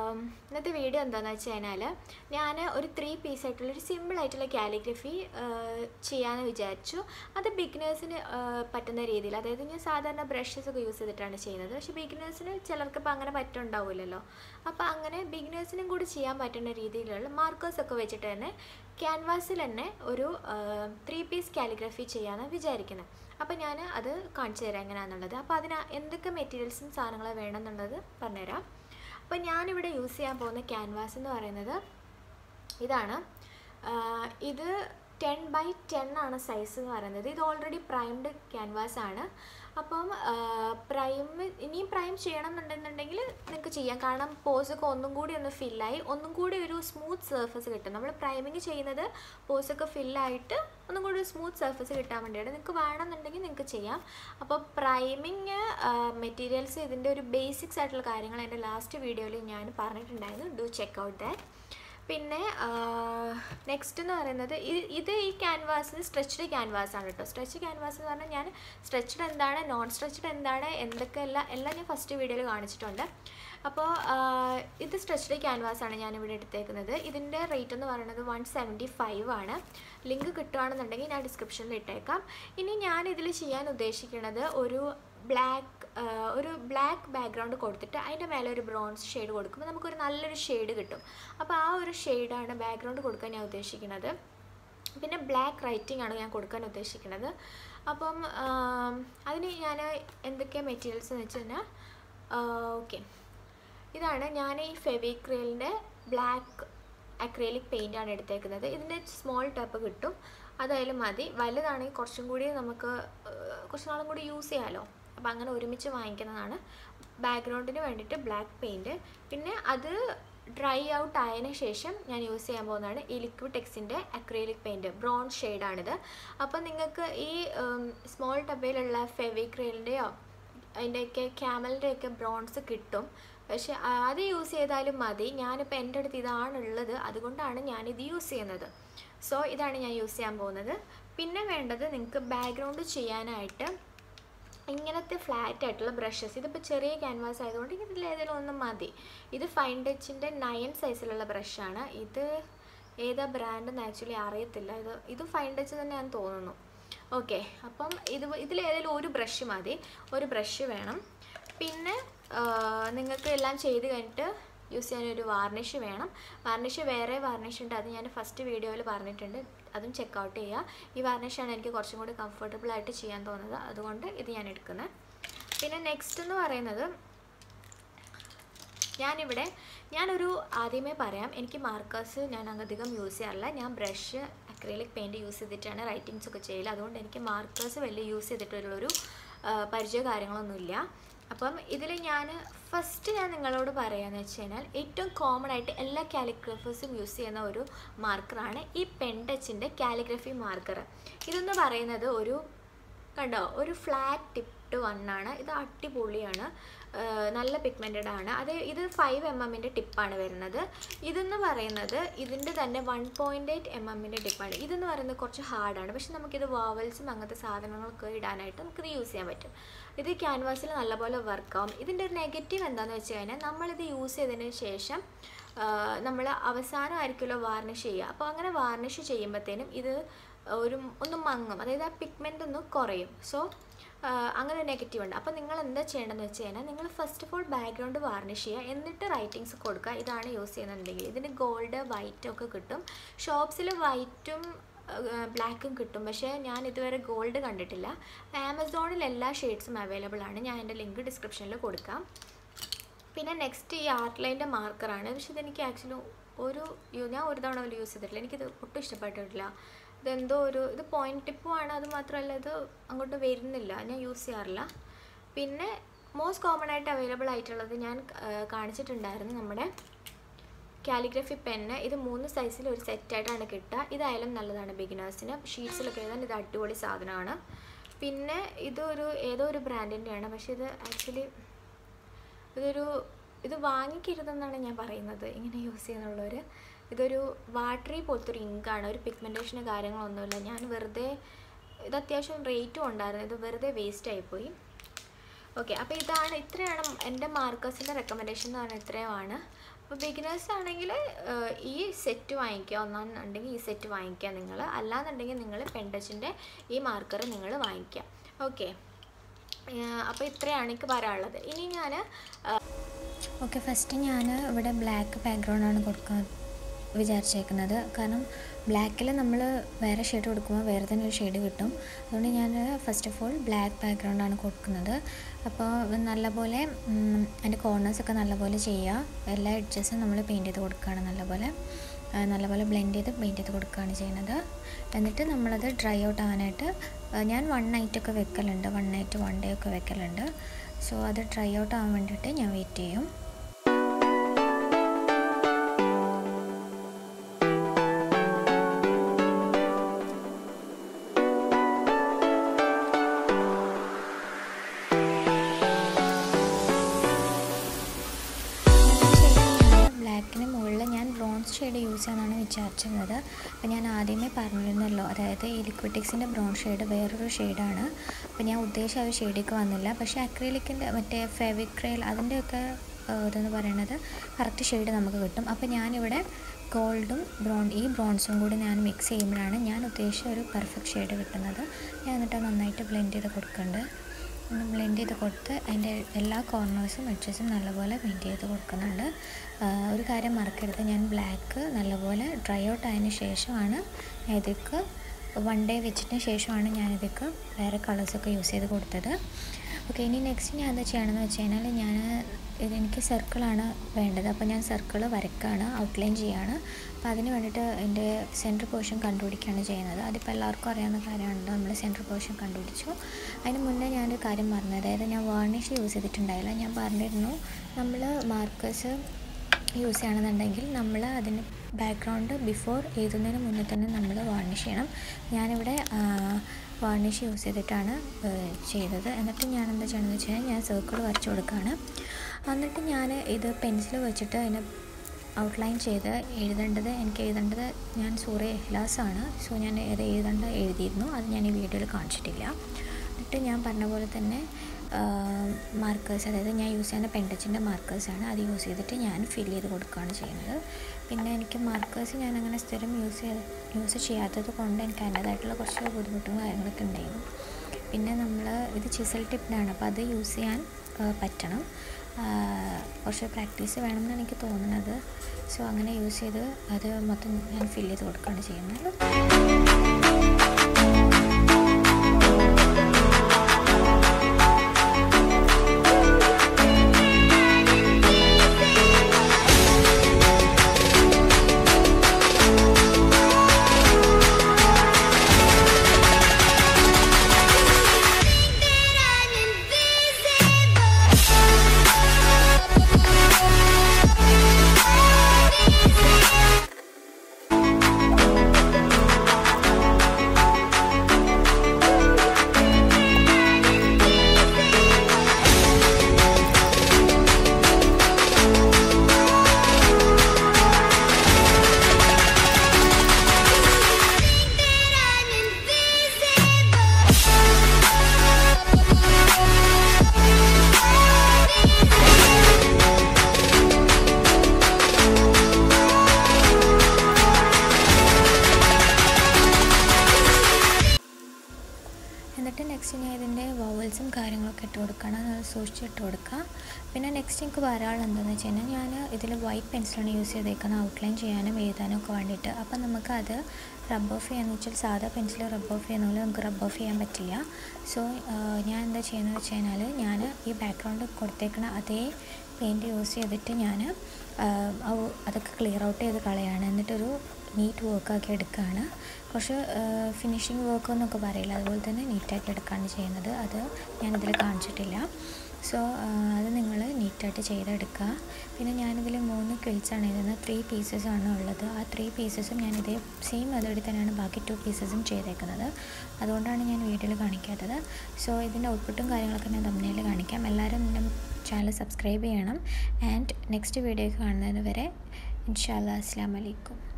ആം, ഇന്നത്തെ വീഡിയോ എന്താണെന്ന് വെച്ച് കഴിഞ്ഞാൽ ഞാൻ ഒരു ത്രീ പീസ് ആയിട്ടുള്ള ഒരു സിമ്പിൾ ആയിട്ടുള്ള കാലിഗ്രഫി ചെയ്യാമെന്ന് വിചാരിച്ചു അത് ബിഗിനേഴ്സിന് പറ്റുന്ന രീതിയിൽ അതായത് ഞാൻ സാധാരണ ബ്രഷസ് ഒക്കെ യൂസ് ചെയ്തിട്ടാണ് ചെയ്യുന്നത് പക്ഷേ ബിഗിനേഴ്സിന് ചിലർക്ക് ഇപ്പോൾ അങ്ങനെ പറ്റുണ്ടാവില്ലല്ലോ അപ്പോൾ അങ്ങനെ ബിഗിനേഴ്സിനും കൂടി ചെയ്യാൻ പറ്റുന്ന രീതിയിലുള്ള മാർക്കേഴ്സ് ഒക്കെ വെച്ചിട്ട് തന്നെ ക്യാൻവാസിൽ തന്നെ ഒരു ത്രീ പീസ് കാലിഗ്രഫി ചെയ്യാമെന്ന് വിചാരിക്കുന്നത് അപ്പോൾ ഞാൻ അത് കാണിച്ചു തരാം എങ്ങനെയാണെന്നുള്ളത് അപ്പോൾ അതിന് എന്തൊക്കെ മെറ്റീരിയൽസും സാധനങ്ങൾ വേണമെന്നുള്ളത് പറഞ്ഞുതരാം അപ്പോൾ ഞാനിവിടെ യൂസ് ചെയ്യാൻ പോകുന്ന ക്യാൻവാസ് എന്ന് പറയുന്നത് ഇതാണ് ആഹ് ഇത് ടെൻ ബൈ ടെൻ ആണ് സൈസ് എന്ന് പറയുന്നത് ഇത് ഓൾറെഡി പ്രൈംഡ് ക്യാൻവാസ് ആണ് അപ്പം പ്രൈം ഇനിയും പ്രൈം ചെയ്യണം എന്നുണ്ടെന്നുണ്ടെങ്കിൽ നിങ്ങൾക്ക് ചെയ്യാം കാരണം പോസൊക്കെ ഒന്നും കൂടി ഒന്ന് ഫില്ലായി ഒന്നും കൂടി ഒരു സ്മൂത്ത് സർഫസ് കിട്ടും നമ്മൾ പ്രൈമിങ് ചെയ്യുന്നത് പോസൊക്കെ ഫില്ലായിട്ട് ഒന്നും കൂടി ഒരു സ്മൂത്ത് സർഫസ് കിട്ടാൻ വേണ്ടിയാണ് നിങ്ങൾക്ക് വേണമെന്നുണ്ടെങ്കിൽ നിങ്ങൾക്ക് ചെയ്യാം അപ്പോൾ പ്രൈമിങ് മെറ്റീരിയൽസ് ഇതിൻ്റെ ഒരു ബേസിക്സ് ആയിട്ടുള്ള കാര്യങ്ങൾ എൻ്റെ ലാസ്റ്റ് വീഡിയോയിൽ ഞാൻ പറഞ്ഞിട്ടുണ്ടായിരുന്നു ഡു ചെക്ക് ഔട്ട് ദാറ്റ് പിന്നെ നെക്സ്റ്റ് എന്ന് പറയുന്നത് ഇ- ഇത് ഈ ക്യാൻവാസിന് സ്ട്രെച്ച്ഡ് ക്യാൻവാസ് ആണ് കേട്ടോ സ്ട്രെച്ച് ക്യാൻവാസ് എന്ന് പറഞ്ഞാൽ ഞാൻ സ്ട്രെച്ച്ഡ് എന്താണ് നോൺ സ്ട്രെച്ച്ഡ് എന്താണ് എന്തൊക്കെ എല്ലാം എല്ലാം ഞാൻ ഫസ്റ്റ് വീഡിയോയിൽ കാണിച്ചിട്ടുണ്ട് അപ്പോൾ ഇത് സ്ട്രെച്ച്ഡ് ക്യാൻവാസ് ആണ് ഞാനിവിടെ എടുത്തേക്കുന്നത് ഇതിൻ്റെ റേറ്റ് എന്ന് പറയുന്നത് വൺ സെവൻറ്റി ഫൈവ് ആണ് ലിങ്ക് കിട്ടുകയാണെന്നുണ്ടെങ്കിൽ ഞാൻ ഡിസ്ക്രിപ്ഷനിൽ ഇട്ടേക്കാം ഇനി ഞാൻ ഇതിൽ ചെയ്യാൻ ഉദ്ദേശിക്കുന്നത് ഒരു ബ്ലാക്ക് ഒരു ബ്ലാക്ക് ബാക്ക്ഗ്രൗണ്ട് കൊടുത്തിട്ട് അതിൻ്റെ മേലെ ഒരു ബ്രോൺസ് ഷെയ്ഡ് കൊടുക്കുമ്പോൾ നമുക്കൊരു നല്ലൊരു ഷെയ്ഡ് കിട്ടും അപ്പോൾ ആ ഒരു ഷെയ്ഡാണ് ബാക്ക്ഗ്രൗണ്ട് കൊടുക്കാൻ ഞാൻ ഉദ്ദേശിക്കുന്നത് പിന്നെ ബ്ലാക്ക് റൈറ്റിംഗ് ആണ് ഞാൻ കൊടുക്കാൻ ഉദ്ദേശിക്കുന്നത് അപ്പം ആം, അതിന് ഞാൻ എന്തൊക്കെ മെറ്റീരിയൽസ് എന്ന് വെച്ച് കഴിഞ്ഞാൽ ഓക്കെ ഇതാണ് ഞാൻ ഈ ഫെവിക്രിലിൻ്റെ ബ്ലാക്ക് അക്രേലിക് പെയിൻ്റ് ആണ് എടുത്തേക്കുന്നത് ഇതിൻ്റെ സ്മോൾ ടപ്പ് കിട്ടും അതായാലും മതി വലുതാണെങ്കിൽ കുറച്ചും കൂടി നമുക്ക് ആ, കുറച്ച് നാളും കൂടി യൂസ് ചെയ്യാമല്ലോ അപ്പോൾ അങ്ങനെ ഒരുമിച്ച് വാങ്ങിക്കുന്നതാണ് ബാക്ക്ഗ്രൗണ്ടിന് വേണ്ടിയിട്ട് ബ്ലാക്ക് പെയിൻറ്റ് പിന്നെ അത് ഡ്രൈ ഔട്ട് ആയതിനു ശേഷം ഞാൻ യൂസ് ചെയ്യാൻ പോകുന്നതാണ് ഈ ലിക്വിഡ് ടെക്സിൻ്റെ അക്രേലിക് പെയിൻറ്റ് ബ്രൗൺ ഷെയ്ഡാണിത് അപ്പോൾ നിങ്ങൾക്ക് ഈ സ്മോൾ ടബയിലുള്ള ഫെവിക്രിലിൻ്റെയോ അതിൻ്റെയൊക്കെ ക്യാമലിൻ്റെയൊക്കെ ബ്രോൺസ് കിട്ടും പക്ഷെ അത് യൂസ് ചെയ്താലും മതി ഞാനിപ്പോൾ എൻ്റെ അടുത്ത് ഇതാണുള്ളത് അതുകൊണ്ടാണ് ഞാനിത് യൂസ് ചെയ്യുന്നത് സോ ഇതാണ് ഞാൻ യൂസ് ചെയ്യാൻ പോകുന്നത് പിന്നെ വേണ്ടത് നിങ്ങൾക്ക് ബാക്ക്ഗ്രൗണ്ട് ചെയ്യാനായിട്ട് ഇങ്ങനത്തെ ഫ്ലാറ്റ് ആയിട്ടുള്ള ബ്രഷസ് ഇതിപ്പോൾ ചെറിയ ക്യാൻവാസ് ആയതുകൊണ്ട് ഇതിൽ ഏതെങ്കിലും ഒന്ന് മതി ഇത് ഫൈൻ ടച്ചിൻ്റെ നയൻ സൈസിലുള്ള ബ്രഷാണ് ഇത് ഏതാ ബ്രാൻഡെന്ന് ആക്ച്വലി അറിയത്തില്ല ഇത് ഇത് ഫൈൻ ടച്ച് തന്നെയാണെന്ന് തോന്നുന്നു ഓക്കെ അപ്പം ഇത് ഇതിൽ ഏതെങ്കിലും ഒരു ബ്രഷ് മതി ഒരു ബ്രഷ് വേണം പിന്നെ ആ, നിങ്ങൾക്ക് എല്ലാം ചെയ്ത് കഴിഞ്ഞിട്ട് യൂസ് ചെയ്യാൻ ഒരു വാർണിഷ് വേണം വാർണിഷ് വേറെ വാർണിഷ് ഉണ്ട് അത് ഞാൻ ഫസ്റ്റ് വീഡിയോയിൽ പറഞ്ഞിട്ടുണ്ട് അതും ചെക്ക് ഔട്ട് ചെയ്യുക ഈ വാർണിഷാണ് എനിക്ക് കുറച്ചും കൂടി കംഫർട്ടബിൾ ആയിട്ട് ചെയ്യാൻ തോന്നുന്നത് അതുകൊണ്ട് ഇത് ഞാൻ എടുക്കുന്നത് പിന്നെ നെക്സ്റ്റ് എന്ന് പറയുന്നത് ഞാനിവിടെ ഞാനൊരു ആദ്യമേ പറയാം എനിക്ക് മാർക്കേഴ്സ് ഞാൻ അധികം യൂസ് ചെയ്യാറില്ല ഞാൻ ബ്രഷ് അക്രലിക് പെയിൻറ്റ് യൂസ് ചെയ്തിട്ടാണ് റൈറ്റിങ്സ് ഒക്കെ ചെയ്യല് അതുകൊണ്ട് എനിക്ക് മാർക്കേഴ്സ് വലിയ യൂസ് ചെയ്തിട്ടുള്ളൊരു ആ, പരിചയ കാര്യങ്ങളൊന്നുമില്ല അപ്പം ഇതിൽ ഞാൻ ഫസ്റ്റ് ഞാൻ നിങ്ങളോട് പറയാന്ന് വെച്ച് കഴിഞ്ഞാൽ ഏറ്റവും കോമൺ ആയിട്ട് എല്ലാ കാലിഗ്രഫേഴ്സും യൂസ് ചെയ്യുന്ന ഒരു മാർക്കറാണ് ഈ പെൻടച്ചിൻ്റെ കാലിഗ്രഫി മാർക്കർ ഇതെന്ന് പറയുന്നത് ഒരു കണ്ടോ ഒരു ഫ്ലാറ്റ് ടിപ്ഡ് വണ്ണാണ് ഇത് അടിപൊളിയാണ് ആ, നല്ല പിഗ്മെൻറ്റഡ് ആണ് അത് ഇത് ഫൈവ് എം എമ്മിൻ്റെ ടിപ്പാണ് വരുന്നത് ഇതെന്ന് പറയുന്നത് ഇതിൻ്റെ തന്നെ വൺ പോയിൻറ്റ് എയ്റ്റ് എം എമ്മിൻ്റെ ടിപ്പാണ് ഇതെന്ന് പറയുന്നത് കുറച്ച് ഹാർഡാണ് പക്ഷെ നമുക്കിത് വാവൽസും അങ്ങനത്തെ സാധനങ്ങളൊക്കെ ഇടാനായിട്ട് നമുക്കിത് യൂസ് ചെയ്യാൻ പറ്റും ഇത് ക്യാൻവാസിൽ നല്ലപോലെ വർക്കാവും ഇതിൻ്റെ ഒരു നെഗറ്റീവ് എന്താണെന്ന് വെച്ച് കഴിഞ്ഞാൽ നമ്മളിത് യൂസ് ചെയ്തതിന് ശേഷം നമ്മൾ അവസാനമായിരിക്കുമല്ലോ വാർണിഷ് ചെയ്യുക അപ്പോൾ അങ്ങനെ വാർണിഷ് ചെയ്യുമ്പോഴത്തേനും ഇത് ഒരു ഒന്ന് മങ്ങും അതായത് ആ പിഗ്മെൻ്റ് ഒന്ന് കുറയും സോ അങ്ങനെ നെഗറ്റീവ് ഉണ്ട് അപ്പോൾ നിങ്ങൾ എന്താ ചെയ്യേണ്ടതെന്ന് വെച്ച് കഴിഞ്ഞാൽ നിങ്ങൾ first of all background varnish ചെയ്യുക എന്നിട്ട് റൈറ്റിങ്സ് കൊടുക്കുക ഇതാണ് യൂസ് ചെയ്യുന്നുണ്ടെങ്കിൽ ഇതിന് ഗോൾഡ് വൈറ്റ് ഒക്കെ കിട്ടും ഷോപ്സിൽ വൈറ്റും ബ്ലാക്കും കിട്ടും പക്ഷേ ഞാൻ ഇതുവരെ ഗോൾഡ് കണ്ടിട്ടില്ല ആമസോണിൽ എല്ലാ ഷെയ്ഡ്സും അവൈലബിൾ ആണ് ഞാൻ എൻ്റെ ലിങ്ക് ഡിസ്ക്രിപ്ഷനിൽ കൊടുക്കാം പിന്നെ നെക്സ്റ്റ് ഈ ആർട്ട് ലൈൻ്റെ മാർക്കറാണ് പക്ഷെ ഇതെനിക്ക് ആക്ച്വലി ഒരു യു- ഞാൻ ഒരു തവണ പോലും യൂസ് ചെയ്തിട്ടില്ല എനിക്കിത് ഒട്ടും ഇഷ്ടപ്പെട്ടിട്ടില്ല ഇതെന്തോ ഒരു ഇത് പോയിന്റ് ടിപ്പുമാണ് അത് മാത്രമല്ല ഇത് അങ്ങോട്ട് വരുന്നില്ല ഞാൻ യൂസ് ചെയ്യാറില്ല പിന്നെ മോസ്റ്റ് കോമൺ ആയിട്ട് അവൈലബിൾ ആയിട്ടുള്ളത് ഞാൻ ആ, കാണിച്ചിട്ടുണ്ടായിരുന്നു നമ്മുടെ കാലിഗ്രഫി പെന്ന് ഇത് മൂന്ന് സൈസിൽ ഒരു സെറ്റായിട്ടാണ് കിട്ടുക ഇതായാലും നല്ലതാണ് ബിഗിനേഴ്സിന് ഷീറ്റ്സിലൊക്കെ എഴുതാൻ ഇത് അടിപൊളി സാധനമാണ് പിന്നെ ഇതൊരു ഏതോ ഒരു ബ്രാൻഡിൻ്റെയാണ് പക്ഷേ ഇത് ആക്ച്വലി ഇതൊരു ഇത് വാങ്ങിക്കരുതെന്നാണ് ഞാൻ പറയുന്നത് ഇങ്ങനെ യൂസ് ചെയ്യുന്നുള്ളവർ ഇതൊരു വാട്ടറി പോലത്തെ ഒരു ഇങ്കാണ് ഒരു പിഗ്മെൻറ്റേഷന് കാര്യങ്ങളൊന്നുമില്ല ഞാൻ വെറുതെ ഇത് അത്യാവശ്യം റേറ്റും ഉണ്ടായിരുന്നു ഇത് വെറുതെ വേസ്റ്റ് ആയിപ്പോയി ഓക്കെ അപ്പോൾ ഇതാണ് ഇത്രയാണ് എൻ്റെ മാർക്കേഴ്സിൻ്റെ റെക്കമെൻഡേഷൻ എന്ന് പറഞ്ഞാൽ ഇത്രയുമാണ് അപ്പോൾ ബിഗിനേഴ്സ് ആണെങ്കിൽ ഈ സെറ്റ് വാങ്ങിക്കുക ഒന്നാണെന്നുണ്ടെങ്കിൽ ഈ സെറ്റ് വാങ്ങിക്കുക നിങ്ങൾ അല്ലാന്നുണ്ടെങ്കിൽ നിങ്ങൾ പെൻഡച്ചിൻ്റെ ഈ മാർക്കർ നിങ്ങൾ വാങ്ങിക്കുക ഓക്കെ അപ്പോൾ ഇത്രയാണ് എനിക്ക് പറയാനുള്ളത് ഇനി ഞാൻ ഓക്കെ ഫസ്റ്റ് ഞാൻ ഇവിടെ ബ്ലാക്ക് ബാക്ക്ഗ്രൗണ്ടാണ് കൊടുക്കാൻ വിചാരിച്ചേക്കുന്നത് കാരണം ബ്ലാക്കിൽ നമ്മൾ വേറെ ഷെയ്ഡ് കൊടുക്കുമ്പോൾ വേറെ തന്നെ ഒരു ഷെയ്ഡ് കിട്ടും അതുകൊണ്ട് ഞാൻ ഫസ്റ്റ് ഓഫ് ഓൾ ബ്ലാക്ക് ബാക്ക്ഗ്രൗണ്ടാണ് കൊടുക്കുന്നത് അപ്പോൾ നല്ലപോലെ അതിൻ്റെ കോർണേഴ്സൊക്കെ നല്ലപോലെ ചെയ്യുക എല്ലാ എഡ്ജസും നമ്മൾ പെയിൻറ്റ് ചെയ്ത് കൊടുക്കുകയാണ് നല്ലപോലെ ആ, നല്ലപോലെ ബ്ലെൻഡ് ചെയ്ത് പെയിൻറ്റ് ചെയ്ത് കൊടുക്കുകയാണ് ചെയ്യുന്നത് എന്നിട്ട് നമ്മളത് ഡ്രൈ ഔട്ട് ആവാനായിട്ട് ആ, ഞാൻ വൺ നൈറ്റൊക്കെ വെക്കലുണ്ട് വൺ നൈറ്റ് വൺ ഡേ ഒക്കെ വെക്കലുണ്ട് സോ അത് ഡ്രൈ ഔട്ട് ആവാൻ വേണ്ടിയിട്ട് ഞാൻ വെയിറ്റ് ചെയ്യും ബ്ലാക്കിന് മുകളിൽ ഞാൻ ബ്രോൺസ് ഷെയ്ഡ് യൂസ് ചെയ്യാനാണ് വിചാരിച്ചിരുന്നത് അപ്പോൾ ഞാൻ ആദ്യമേ പറഞ്ഞിരുന്നല്ലോ അതായത് ഈ ലിക്വിഡിക്സിൻ്റെ ബ്രൗൺ ഷെയ്ഡ് വേറൊരു ഷെയ്ഡാണ് അപ്പോൾ ഞാൻ ഉദ്ദേശിച്ച ആ ഒരു ഷെയ്ഡിലേക്ക് വന്നില്ല പക്ഷേ അക്രിലിക്കിൻ്റെ മറ്റേ ഫെവിക്രൈൽ അതിൻ്റെയൊക്കെ ഏഹ്, ഇതെന്ന് പറയുന്നത് കറക്റ്റ് ഷെയ്ഡ് നമുക്ക് കിട്ടും അപ്പോൾ ഞാനിവിടെ ഗോൾഡും ബ്രൗൺ ഈ ബ്രോൺസും കൂടി ഞാൻ മിക്സ് ചെയ്യുമ്പോഴാണ് ഞാൻ ഉദ്ദേശിച്ച ഒരു പെർഫെക്റ്റ് ഷെയ്ഡ് കിട്ടുന്നത് ഞാൻ എന്നിട്ട് നന്നായിട്ട് ബ്ലെൻഡ് ചെയ്ത് കൊടുക്കുന്നുണ്ട് ഒന്ന് ബ്ലെൻഡ് ചെയ്ത് കൊടുത്ത് അതിൻ്റെ എല്ലാ കോർണേഴ്സും എഡ്ജസും നല്ലപോലെ പെയിൻറ്റ് ചെയ്ത് കൊടുക്കുന്നുണ്ട് ആ, ഒരു കാര്യം മറക്കരുത് ഞാൻ ബ്ലാക്ക് നല്ലപോലെ ഡ്രൈ ഔട്ട് ആയതിന് ശേഷമാണ് ഇതിക്ക് വൺ ഡേ വെച്ചിട്ട് ശേഷമാണ് ഞാനിതൊക്കെ വേറെ കളേഴ്സൊക്കെ യൂസ് ചെയ്ത് കൊടുത്തത് ഓക്കെ ഇനി നെക്സ്റ്റ് ഞാൻ എന്താ ചെയ്യണമെന്ന് വെച്ച് കഴിഞ്ഞാൽ ഞാൻ ഇതെനിക്ക് സർക്കിളാണ് വേണ്ടത് അപ്പോൾ ഞാൻ സർക്കിൾ വരയ്ക്കുകയാണ് ഔട്ട്ലൈൻ ചെയ്യുകയാണ് അപ്പോൾ അതിന് വേണ്ടിയിട്ട് എൻ്റെ സെൻറ്റർ പോർഷൻ കണ്ടുപിടിക്കുകയാണ് ചെയ്യുന്നത് അതിപ്പോൾ എല്ലാവർക്കും അറിയാവുന്ന കാര്യമാണല്ലോ നമ്മൾ സെൻറ്റർ പോർഷൻ കണ്ടുപിടിച്ചു അതിന് മുന്നേ ഞാനൊരു കാര്യം പറഞ്ഞു അതായത് ഞാൻ വാർണിഷ് യൂസ് ചെയ്തിട്ടുണ്ടായില്ല ഞാൻ പറഞ്ഞിരുന്നു നമ്മൾ മാർക്കേഴ്സ് യൂസ് ചെയ്യണമെന്നുണ്ടെങ്കിൽ നമ്മൾ അതിന് ബാക്ക്ഗ്രൗണ്ട് ബിഫോർ എഴുതുന്നതിന് മുന്നേ തന്നെ നമ്മൾ വാർണിഷ് ചെയ്യണം ഞാനിവിടെ വാർണിഷ് യൂസ് ചെയ്തിട്ടാണ് ആ, ചെയ്തത് എന്നിട്ട് ഞാൻ എന്താ ചെയ്യണമെന്ന് വെച്ച് കഴിഞ്ഞാൽ ഞാൻ സർക്കിൾ വരച്ച് കൊടുക്കുകയാണ് എന്നിട്ട് ഞാൻ ഇത് പെൻസിൽ വെച്ചിട്ട് അതിനെ ഔട്ട്ലൈൻ ചെയ്ത് എഴുതേണ്ടത് എനിക്ക് എഴുതേണ്ടത് ഞാൻ സൂര്യ ഇഹ്ലാസ് ആണ് സോ ഞാൻ ഇത് എഴുതേണ്ട എഴുതിയിരുന്നു അത് ഞാൻ ഈ വീഡിയോയിൽ കാണിച്ചിട്ടില്ല എന്നിട്ട് ഞാൻ പറഞ്ഞ പോലെ തന്നെ മാർക്കേഴ്സ് അതായത് ഞാൻ യൂസ് ചെയ്യുന്ന പെൻഡച്ചിൻ്റെ മാർക്കേഴ്സാണ് അത് യൂസ് ചെയ്തിട്ട് ഞാൻ ഫിൽ ചെയ്ത് കൊടുക്കുകയാണ് ചെയ്യുന്നത് പിന്നെ എനിക്ക് മാർക്കേഴ്സ് ഞാൻ അങ്ങനെ സ്ഥിരം യൂസ് ചെയ്ത് യൂസ് ചെയ്യാത്തത് കൊണ്ട് എനിക്ക് അതിൻ്റേതായിട്ടുള്ള കുറച്ച് ബുദ്ധിമുട്ടും കാര്യങ്ങളൊക്കെ ഉണ്ടായിരുന്നു പിന്നെ നമ്മൾ ഇത് ചിസൽ ടിപ്പിനാണ് അപ്പോൾ അത് യൂസ് ചെയ്യാൻ ആ, പറ്റണം ആ, കുറച്ച് പ്രാക്ടീസ് വേണമെന്നാണ് എനിക്ക് തോന്നുന്നത് സോ അങ്ങനെ യൂസ് ചെയ്ത് അത് മൊത്തം ഞാൻ ഫിൽ ചെയ്ത് കൊടുക്കുകയാണ് ചെയ്യുന്നത് എന്നിട്ട് നെക്സ്റ്റ് ഞാൻ ഇതിൻ്റെ വവൽസും കാര്യങ്ങളൊക്കെ ഇട്ട് കൊടുക്കണം അത് സൂക്ഷിച്ച് ഇട്ട് കൊടുക്കുക പിന്നെ നെക്സ്റ്റ് എനിക്ക് പറയാനുള്ളത് എന്താണെന്ന് വെച്ച് കഴിഞ്ഞാൽ ഞാൻ ഇതിൽ വൈറ്റ് പെൻസിലാണ് യൂസ് ചെയ്തേക്കുന്നത് ഔട്ട്ലൈൻ ചെയ്യാനും എഴുതാനും ഒക്കെ വേണ്ടിയിട്ട് അപ്പം നമുക്കത് റബ്ബ് ഓഫ് ചെയ്യാന്ന് വെച്ചാൽ സാധാ പെൻസിൽ റബ്ബ് ഓഫ് ചെയ്യുന്ന പോലെ നമുക്ക് റബ്ബ് ഓഫ് ചെയ്യാൻ പറ്റില്ല സോ ഞാൻ എന്താ ചെയ്യുന്നത് വെച്ച് കഴിഞ്ഞാൽ ഞാൻ ഈ ബാക്ക്ഗ്രൗണ്ട് കൊടുത്തേക്കണ അതേ പെയിൻറ്റ് യൂസ് ചെയ്തിട്ട് ഞാൻ അതൊക്കെ ക്ലിയർ ഔട്ട് ചെയ്ത് കളയാണ് എന്നിട്ടൊരു നീറ്റ് വർക്കാക്കി എടുക്കുകയാണ് കുറച്ച് ഫിനിഷിങ് വർക്ക് എന്നൊക്കെ പറയില്ല അതുപോലെ തന്നെ നീറ്റാക്കി എടുക്കുകയാണ് ചെയ്യുന്നത് അത് ഞാനിതിൽ കാണിച്ചിട്ടില്ല സോ അത് നിങ്ങൾ നീറ്റായിട്ട് ചെയ്തെടുക്കുക പിന്നെ ഞാനിതിൽ മൂന്ന് ക്വിൽസാണ് എഴുതുന്നത് ത്രീ പീസസ് ആണ് ഉള്ളത് ആ ത്രീ പീസസും ഞാൻ ഇതേ സെയിം മെത്തേഡിൽ തന്നെയാണ് ബാക്കി ടു പീസസും ചെയ്തേക്കുന്നത് അതുകൊണ്ടാണ് ഞാൻ വീഡിയോയിൽ കാണിക്കാത്തത് സോ ഇതിൻ്റെ ഔട്ട്പുട്ടും കാര്യങ്ങളൊക്കെ ഞാൻ തമ്മിൽ കാണിക്കാം എല്ലാവരും എൻ്റെ ചാനൽ സബ്സ്ക്രൈബ് ചെയ്യണം ആൻഡ് നെക്സ്റ്റ് വീഡിയോ കാണുന്നത് വരെ ഇൻഷാല്ലാ അസ്സാം വലൈക്കും